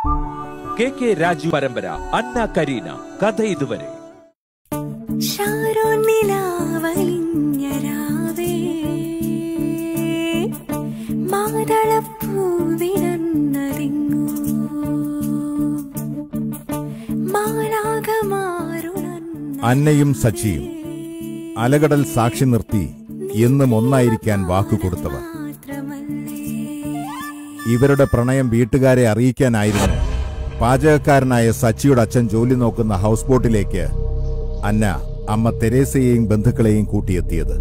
K K Raju പരമ്പര അന്ന കരീന കഥ ഇതുവരെ ഷാരോൺ നിലാവലിഞ്ഞ രാവേ മാതളപ്പൂവിടന്നതിങ്ങൂ മാലാകമാരുണന്ന അന്നയും സച്ചിയും അലകടൽ സാക്ഷി നിർത്തി എന്നും ഒന്നായിരിക്കാൻ വാക്കുകൊടുത്തവർ മാത്രമല്ലേ ഇവരുടെ പ്രണയം വീട്ടുകാരെ അറിയിക്കാനായിരുന്നു പാചകക്കാരനായ സച്ചിയുടെ അച്ഛൻ ജോലി നോക്കുന്ന ഹൗസ് ബോട്ടിലേക്ക് അന്ന അമ്മ തെരേസയെയും ബന്ധുക്കളെയും കൂട്ടിയെത്തിയത്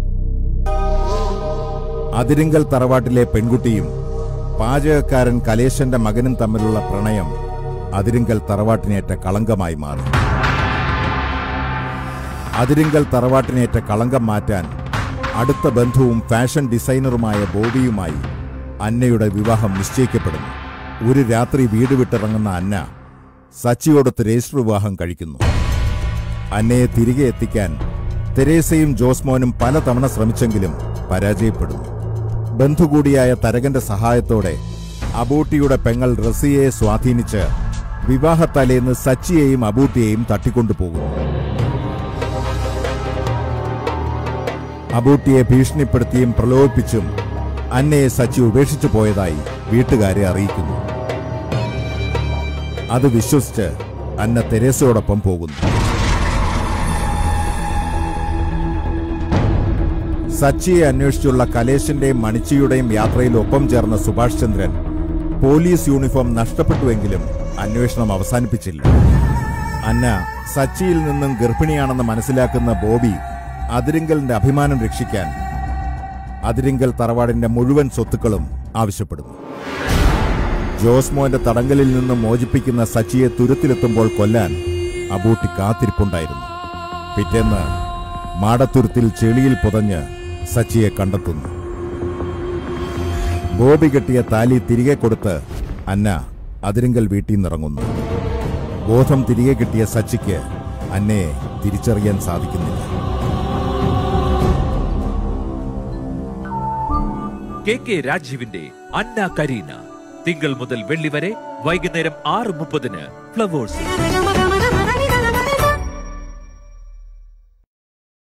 അതിരിങ്കൽ തറവാട്ടിലെ പെൺകുട്ടിയും പാചകക്കാരൻ കലേശന്റെ മകനും തമ്മിലുള്ള പ്രണയം അതിരിങ്കൽ തറവാട്ടിനേറ്റ കളങ്കമായി മാറി അതിരിങ്കൽ തറവാട്ടിനേറ്റ കളങ്കം മാറ്റാൻ അടുത്ത ബന്ധുവും ഫാഷൻ ഡിസൈനറുമായ ബോബിയുമായി അന്നയുടെ വിവാഹം നിശ്ചയിക്കപ്പെടുന്നു ഒരു രാത്രി വീട് വിട്ടിറങ്ങുന്ന അന്ന സച്ചിയോടൊത്ത് രജിസ്റ്റർ വിവാഹം കഴിക്കുന്നു അന്നയെ തിരികെ എത്തിക്കാൻ തെരേസയും ജോസ്മോനും പലതവണ ശ്രമിച്ചെങ്കിലും പരാജയപ്പെടുന്നു ബന്ധുകൂടിയായ തരകന്റെ സഹായത്തോടെ അബൂട്ടിയുടെ പെങ്ങൾ റസിയയെ സ്വാധീനിച്ച് വിവാഹത്തലേന്ന് സച്ചിയെയും അബൂട്ടിയെയും തട്ടിക്കൊണ്ടുപോകുന്നു അബൂട്ടിയെ ഭീഷണിപ്പെടുത്തിയും പ്രലോഭിപ്പിച്ചും അന്നയെ സച്ചി ഉപേക്ഷിച്ചു പോയതായി വീട്ടുകാരെ അറിയിക്കുന്നു അത് വിശ്വസിച്ച് അന്ന തെരേസയോടൊപ്പം പോകുന്നു സച്ചിയെ അന്വേഷിച്ചുള്ള കലേശന്റെയും മണിച്ചിയുടെയും യാത്രയിൽ ഒപ്പം ചേർന്ന സുഭാഷ് ചന്ദ്രൻ പോലീസ് യൂണിഫോം നഷ്ടപ്പെട്ടുവെങ്കിലും അന്വേഷണം അവസാനിപ്പിച്ചില്ല അന്ന സച്ചിയിൽ നിന്നും ഗർഭിണിയാണെന്ന് മനസ്സിലാക്കുന്ന ബോബി അതിരിങ്കലിന്റെ അഭിമാനം രക്ഷിക്കാൻ അതിരിങ്കൽ തറവാടിന്റെ മുഴുവൻ സ്വത്തുക്കളും ആവശ്യപ്പെടുന്നു ജോസ്മോന്റെ തടങ്കലിൽ നിന്ന് മോചിപ്പിക്കുന്ന സച്ചിയെ തുരുത്തിലെത്തുമ്പോൾ കൊല്ലാൻ അബൂട്ടി കാത്തിരിപ്പുണ്ടായിരുന്നു പിറ്റേന്ന് മാടത്തുരുത്തിൽ ചെളിയിൽ പുതഞ്ഞ് സച്ചിയെ കണ്ടെത്തുന്നു ബോബി കെട്ടിയ താലി തിരികെ കൊടുത്ത് അന്ന അതിരിങ്കൽ വീട്ടിൽ നിന്നിറങ്ങുന്നു ബോധം തിരികെ കിട്ടിയ സച്ചിക്ക് അന്നയെ തിരിച്ചറിയാൻ സാധിക്കുന്നില്ല കെ കെ രാജീവിന്റെ അന്ന കരീന തിങ്കൾ മുതൽ വെള്ളി വരെ വൈകുന്നേരം ആറ് മുപ്പതിന് ഫ്ലവേഴ്സ്